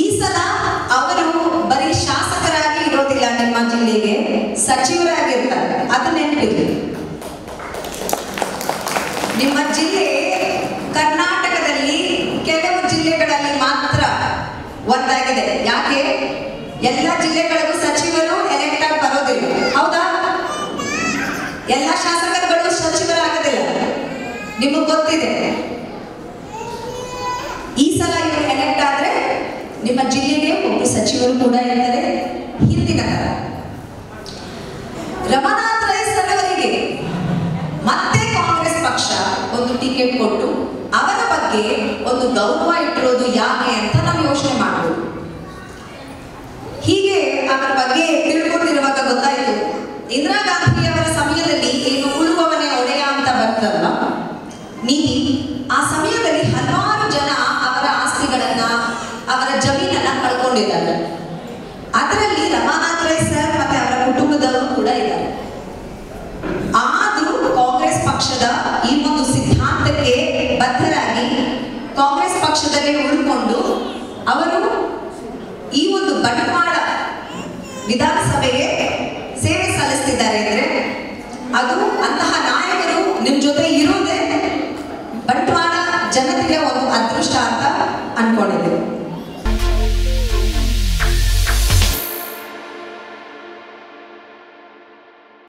ಸಲ ಅವರು ಬರೀ ಶಾಸಕರಾಗಿ ಇರೋದಿಲ್ಲ ನಿಮ್ಮ ಜಿಲ್ಲೆಗೆ ಸಚಿವರಾಗಿರ್ತಾರೆ ಅದು ನೆನಪಿರಲಿ ನಿಮ್ಮ ಜಿಲ್ಲೆ ಕರ್ನಾಟಕದಲ್ಲಿ ಕೆಲವು ಜಿಲ್ಲೆಗಳಲ್ಲಿ ಮಾತ್ರ ಒಂದಾಗಿದೆ ಯಾಕೆ ಎಲ್ಲ ಜಿಲ್ಲೆಗಳಿಗೂ ಸಚಿವರು ಎಲೆಕ್ಟ್ ಆಗಿ ಬರೋದಿಲ್ಲ ಹೌದಾ ಎಲ್ಲ ಶಾಸಕರುಗಳು ಸಚಿವರಾಗೋದಿಲ್ಲ ನಿಮಗೆ ಗೊತ್ತಿದೆ ಈ ಸಲ ಇವರು ಎಲೆಕ್ಟ್ ಆದ್ರೆ ನಿಮ್ಮ ಜಿಲ್ಲೆಗೆ ಒಬ್ಬರು ಸಚಿವರು ಕೂಡ ಇರ್ತಾರೆ ಹಿಂದಿನ ತರ ರಮನಾಥ್ ರೈ ಸರ್ ಅವರಿಗೆ ಮತ್ತೆ ಕಾಂಗ್ರೆಸ್ ಪಕ್ಷ ಒಂದು ಟಿಕೆಟ್ ಕೊಟ್ಟು ಅವರ ಬಗ್ಗೆ ಒಂದು ಗೌರವ ಇಟ್ಟಿರೋದು ಯಾಕೆ ಅಂತ ನಾವು ಯೋಚನೆ ಮಾಡಬಹುದು ಹೀಗೆ ಅವರ ಬಗ್ಗೆ ತಿಳ್ಕೊಂಡಿರುವಾಗ ಗೊತ್ತಾಯ್ತು ಇಂದಿರಾ ಗಾಂಧಿ ಅವರ ಸಮಯದಲ್ಲಿ ಏನು ಉಳುವವನೇ ಒಡೆಯ ಅಂತ ಬರ್ತಲ್ಲ ನೀತಿ ಆ ಸಮಯದಲ್ಲಿ ಹಲವಾರು ಜನ ಅವರ ಆಸ್ತಿಗಳನ್ನ ಅವರ ಜಮೀನನ್ನ ಕಳ್ಕೊಂಡಿದ್ದಾರೆ ಅದರಲ್ಲಿ ರಮಾನಾಥ್ ರೈ ಸರ್ ಮತ್ತೆ ಅವರ ಕುಟುಂಬದವರು ಕೂಡ ಇದ್ದಾರೆ ಆದ್ರೂ ಕಾಂಗ್ರೆಸ್ ಪಕ್ಷದ ಈ ಒಂದು ಸಿದ್ಧಾಂತಕ್ಕೆ ಬದ್ಧರಾಗಿ ಕಾಂಗ್ರೆಸ್ ಪಕ್ಷದಲ್ಲಿ ಉಳ್ಕೊಂಡು ಅವರು ಈ ಒಂದು ಬಂಡವಾಳ ವಿಧಾನಸಭೆಗೆ ಸೇವೆ ಸಲ್ಲಿಸ್ತಿದ್ದಾರೆ ಅಂದ್ರೆ ಅದು ಅಂತಹ ನಾಯಕರು ನಿಮ್ ಜೊತೆ ಇರೋದೇ ಬಂಡವಾಳ ಜನತೆಯ ಒಂದು ಅದೃಷ್ಟ ಅಂತ ಅನ್ಕೊಂಡಿದ್ದೇವೆ